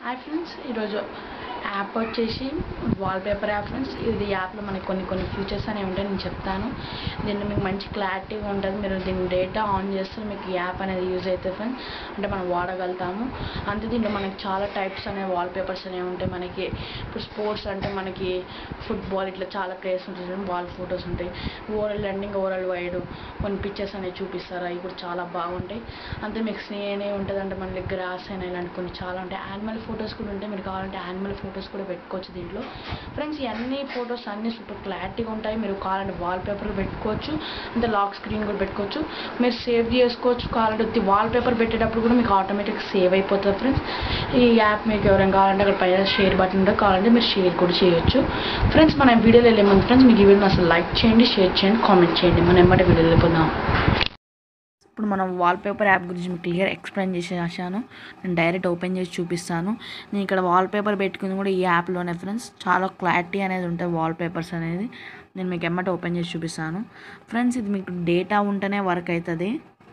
hi friends ఈరోజు app వచ్చేసి wallpaper app friends ఇది యాప్లో మనకి కొన్ని కొన్ని ఫీచర్స్ అనేవి ఉంటాయి నేను చెప్తాను దీంట్లో మీకు మంచి క్లారిటీగా ఉంటుంది మీరు దీని డేటా ఆన్ చేస్తే మీకు ఈ యాప్ అనేది యూజ్ అవుతుంది ఫ్రెండ్స్ అంటే మనం వాడగలుగుతాము అంతే దీంట్లో మనకి చాలా టైప్స్ అనేవి వాల్పేపర్స్ అనేవి ఉంటాయి మనకి ఇప్పుడు స్పోర్ట్స్ అంటే మనకి ఫుట్బాల్ ఇట్లా చాలా ప్లేయర్స్ ఉంటుంది వాల్ ఫొటోస్ ఉంటాయి ఓవరాల్ ఎండింగ్ ఓవరాల్ వైడ్ కొన్ని పిక్చర్స్ అనేవి చూపిస్తారు అవి కూడా చాలా బాగుంటాయి అంతే మీకు స్నే అనేవి ఉంటుంది అంటే మళ్ళీ గ్రాస్ అయినా ఇలాంటి కొన్ని చాలా ఉంటాయి యానిమల్ ఫొటోస్ కూడా ఉంటాయి మీరు కావాలంటే యానిమల్ ఫొటోస్ కూడా పెట్టుకోవచ్చు దీంట్లో ఫ్రెండ్స్ ఇవన్నీ ఫొటోస్ అన్నీ సూపర్ క్లారిటీగా ఉంటాయి మీరు కావాలంటే వాల్ పేపర్ పెట్టుకోవచ్చు అంటే లాక్ స్క్రీన్ కూడా పెట్టుకోవచ్చు మీరు సేవ్ చేసుకోవచ్చు కావాలంటే వాల్ పేపర్ పెట్టేటప్పుడు కూడా మీకు ఆటోమేటిక్ సేవ్ అయిపోతుంది ఫ్రెండ్స్ ఈ యాప్ మీకు ఎవరైనా కావాలంటే అక్కడ పైన షేర్ బటన్ ఉంటుంది కావాలంటే మీరు షేర్ కూడా చేయొచ్చు ఫ్రెండ్స్ మన వీడియోలో వెళ్ళే ముందు ఫ్రెండ్స్ మీకు ఈ వీడియోని అసలు లైక్ చేయండి షేర్ చేయండి కామెంట్ చేయండి మనం ఎమ్మటి వీడియోలో వెళ్ళిపోదాం ఇప్పుడు మనం వాల్పేపర్ యాప్ గురించి మీకు క్లియర్ ఎక్స్ప్లెయిన్ చేసేసాను నేను డైరెక్ట్ ఓపెన్ చేసి చూపిస్తాను నేను ఇక్కడ వాల్పేపర్ పెట్టుకుంది కూడా ఈ యాప్లోనే ఫ్రెండ్స్ చాలా క్లారిటీ అనేది ఉంటుంది వాల్పేపర్స్ అనేది నేను మీకు ఎమ్మట ఓపెన్ చేసి చూపిస్తాను ఫ్రెండ్స్ ఇది మీకు డేటా ఉంటేనే వర్క్ అవుతుంది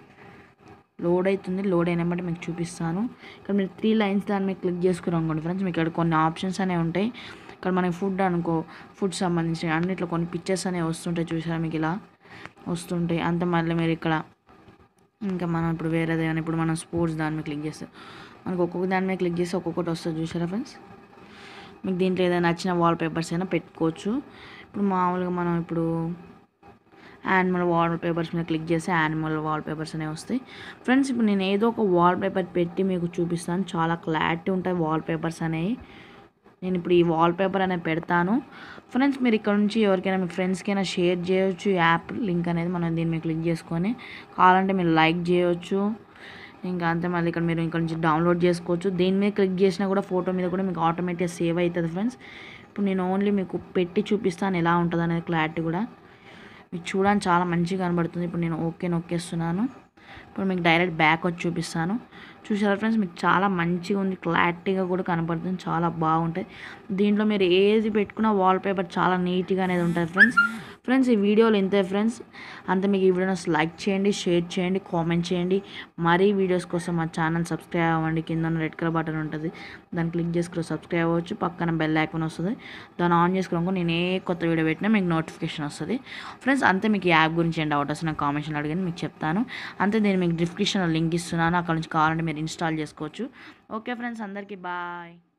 లోడ్ అవుతుంది లోడ్ అయినమాట మీకు చూపిస్తాను ఇక్కడ మీరు త్రీ లైన్స్ దాన్ని మీకు క్లిక్ చేసుకుని అనుకోండి ఫ్రెండ్స్ మీకు ఇక్కడ కొన్ని ఆప్షన్స్ అనేవి ఉంటాయి ఇక్కడ మనకి ఫుడ్ అనుకో ఫుడ్ సంబంధించి అన్నిట్లో కొన్ని పిక్చర్స్ అనేవి వస్తుంటాయి చూసారా మీకు ఇలా వస్తుంటాయి అంత మళ్ళీ మీరు ఇక్కడ ఇంకా మనం ఇప్పుడు వేరేది ఏమైనా ఇప్పుడు మనం స్పోర్ట్స్ దాని మీద క్లిక్ చేస్తే మనకు ఒక్కొక్క దాని మీద క్లిక్ చేస్తే ఒక్కొక్కటి వస్తుంది చూసారా ఫ్రెండ్స్ మీకు దీంట్లో ఏదైనా నచ్చిన వాల్ పేపర్స్ అయినా పెట్టుకోవచ్చు ఇప్పుడు మామూలుగా మనం ఇప్పుడు యానిమల్ వాల్ పేపర్స్ మీద క్లిక్ చేస్తే యానిమల్ వాల్ పేపర్స్ అనేవి వస్తాయి ఫ్రెండ్స్ ఇప్పుడు నేను ఏదో ఒక వాల్ పేపర్ పెట్టి మీకు చూపిస్తాను చాలా క్లారిటీ ఉంటాయి వాల్ పేపర్స్ అనేవి నేను ఇప్పుడు ఈ వాల్ పేపర్ అనేది పెడతాను ఫ్రెండ్స్ మీరు ఇక్కడ నుంచి ఎవరికైనా మీ ఫ్రెండ్స్కైనా షేర్ చేయొచ్చు ఈ యాప్ లింక్ అనేది మనం దీన్ని మీరు క్లిక్ చేసుకొని కావాలంటే మీరు లైక్ చేయొచ్చు ఇంకా అంతే మళ్ళీ ఇక్కడ మీరు ఇక్కడ నుంచి డౌన్లోడ్ చేసుకోవచ్చు దీని మీద క్లిక్ చేసినా కూడా ఫోటో మీద కూడా మీకు ఆటోమేటిక్గా సేవ్ అవుతుంది ఫ్రెండ్స్ ఇప్పుడు నేను ఓన్లీ మీకు పెట్టి చూపిస్తాను ఎలా ఉంటుంది అనేది క్లారిటీ కూడా మీకు చూడడానికి చాలా మంచిగా కనబడుతుంది ఇప్పుడు నేను ఓకే నొక్కేస్తున్నాను ఇప్పుడు మీకు డైరెక్ట్ బ్యాక్ వచ్చి చూపిస్తాను చూసారా ఫ్రెండ్స్ మీకు చాలా మంచిగా ఉంది క్లారిటీగా కూడా కనపడుతుంది చాలా బాగుంటుంది దీంట్లో మీరు ఏది పెట్టుకున్న వాల్ పేపర్ చాలా నీట్గా అనేది ఉంటుంది ఫ్రెండ్స్ ఫ్రెండ్స్ ఈ వీడియోలు ఇంతే ఫ్రెండ్స్ అంతే మీకు ఈ వీడియోని లైక్ చేయండి షేర్ చేయండి కామెంట్ చేయండి మరీ వీడియోస్ కోసం మా ఛానల్ సబ్స్క్రైబ్ అవ్వండి కింద రెడ్ కలర్ బటన్ ఉంటుంది దాన్ని క్లిక్ చేసుకుని సబ్స్క్రైబ్ అవ్వచ్చు పక్కన బెల్ ఐకాన్ వస్తుంది దాన్ని ఆన్ చేసుకున్నాక నేను ఏ కొత్త వీడియో పెట్టినా మీకు నోటిఫికేషన్ వస్తుంది ఫ్రెండ్స్ అంతే మీకు ఈ యాప్ గురించి ఏం డౌట్ వస్తే నాకు కామెంట్స్లో అడిగాను మీకు చెప్తాను అంతే నేను మీకు డిస్క్రిప్షన్లో లింక్ ఇస్తున్నాను అక్కడ నుంచి కావాలంటే మీరు ఇన్స్టాల్ చేసుకోవచ్చు ఓకే ఫ్రెండ్స్ అందరికీ బాయ్